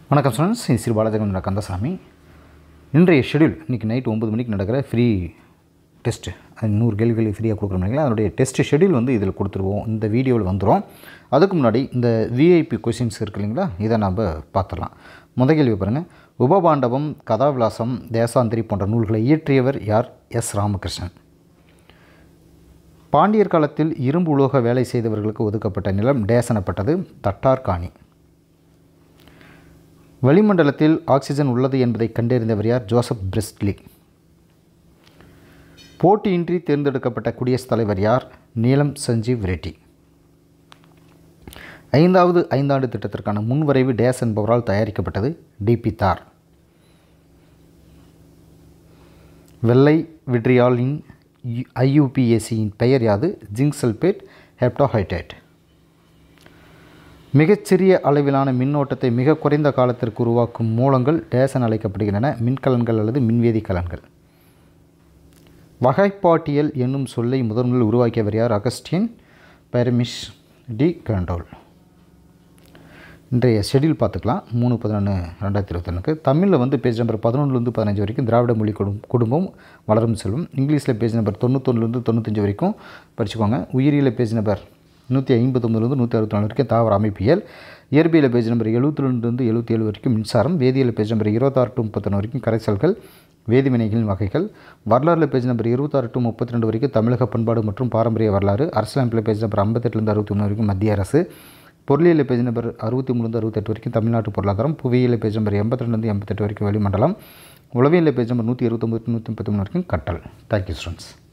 வணக்கம் ஸ்டூடெண்ட்ஸ் இது ஸ்ரீ பாலாஜகன் கந்தசாமி இன்றைய ஷெடியூல் இன்றைக்கி நைட் ஒம்பது மணிக்கு நடக்கிற ஃப்ரீ டெஸ்ட்டு அது நூறு கேள்விகள் ஃப்ரீயாக கொடுக்குறோம் இல்லைங்களா அதனுடைய டெஸ்ட் ஷெடியூல் வந்து இதில் கொடுத்துருவோம் இந்த வீடியோவில் வந்துடும் அதுக்கு முன்னாடி இந்த விஐபி கொஷின்ஸ் இருக்கு இல்லைங்களா இதை நம்ம பார்த்துடலாம் முத கேள்வி பாருங்கள் உபபாண்டவம் கதாவிலாசம் தேசாந்திரி போன்ற நூல்களை இயற்றியவர் யார் எஸ் ராமகிருஷ்ணன் பாண்டியர் காலத்தில் இரும்பு உலோக வேலை செய்தவர்களுக்கு ஒதுக்கப்பட்ட நிலம் டேஸ் எனப்பட்டது தட்டார்காணி வளிமண்டலத்தில் ஆக்சிஜன் உள்ளது என்பதை கண்டறிந்தவர் யார் ஜோசப் பிரெஸ்ட்லி போட்டியின்றி தேர்ந்தெடுக்கப்பட்ட குடியரசுத் தலைவர் யார் நீலம் சஞ்சீவ் ரெட்டி ஐந்தாவது ஐந்தாண்டு திட்டத்திற்கான முன்வரைவு டேஸ் என்பவரால் தயாரிக்கப்பட்டது டிபி தார் வெள்ளை விட்ரியாலின் ஐயூபிஏசியின் பெயர் யாது ஜிங்க் சல்பேட் ஹெப்டோஹைட்ரேட் மிகச்சிறிய அளவிலான மின்னோட்டத்தை மிக குறைந்த காலத்திற்கு உருவாக்கும் மூலங்கள் டேசன் அழைக்கப்படுகின்றன மின்கலன்கள் அல்லது மின்வேதி கலன்கள் வகைப்பாட்டியல் என்னும் சொல்லை முதன்முதல் உருவாக்கியவர் யார் அகஸ்டின் பெரமிஷ் டி கண்டோல் இன்றைய ஷெடியூல் பார்த்துக்கலாம் மூணு பதினொன்று ரெண்டாயிரத்தி இருபத்தொன்னுக்கு தமிழில் வந்து பேஜ் நம்பர் பதினொன்றுலேருந்து பதினஞ்சு வரைக்கும் திராவிட மொழி குடும் குடும்பம் வளரும் செல்வம் இங்கிலீஷில் பேஜ் நம்பர் தொண்ணூத்தொன்னுலேருந்து தொண்ணூத்தஞ்சு வரைக்கும் படிச்சுக்கோங்க உயிரியல் பேஜ் நம்பர் நூற்றி ஐம்பத்தொம்பதுலேருந்து நூற்றி அறுபத்தி நாலு வரைக்கும் தாவர அமைப்பியல் இயற்பியல் பேஜ் நம்பர் எழுபத்தி ரெண்டுலேருந்து எழுபத்தி ஏழு வரைக்கும் மின்சாரம் வேதியியல் பேஜ் நம்பர் இருபத்தாறு டு முப்பத்தொன்று வரைக்கும் கரைசல்கள் வேதிவினைகளின் வகைகள் வரலாறு பேஜ் நம்பர் இருபத்தாறு டு முப்பத்தி ரெண்டு வரைக்கும் தமிழக பண்பாடு மற்றும் பாரம்பரிய வரலாறு அரசியலமைப்பில் பேஜ் நம்பர் ஐம்பத்தெட்டுலேருந்து அறுபத்தி ஒன்று வரைக்கும் மத்திய அரசு பொருளியல் பேஜ் நம்பர் அறுபத்தி மூணுலேருந்து அறுபத்தெட்டு வரைக்கும் தமிழ்நாட்டு பொருளாதாரம் புவியியல் பேஜ் நம்பர் எண்பத்தி ரெண்டுலேருந்து எண்பத்தெட்டு வரைக்கும் வளிமண்டலம் உளவியல் பேஜ் நம்பர் நூற்றி இருபத்தொம்பது நூற்றி முப்பத்தி மூணு வரைக்கும் கட்டல் தேங்க்யூ ஸ்டூடெண்ட்ஸ்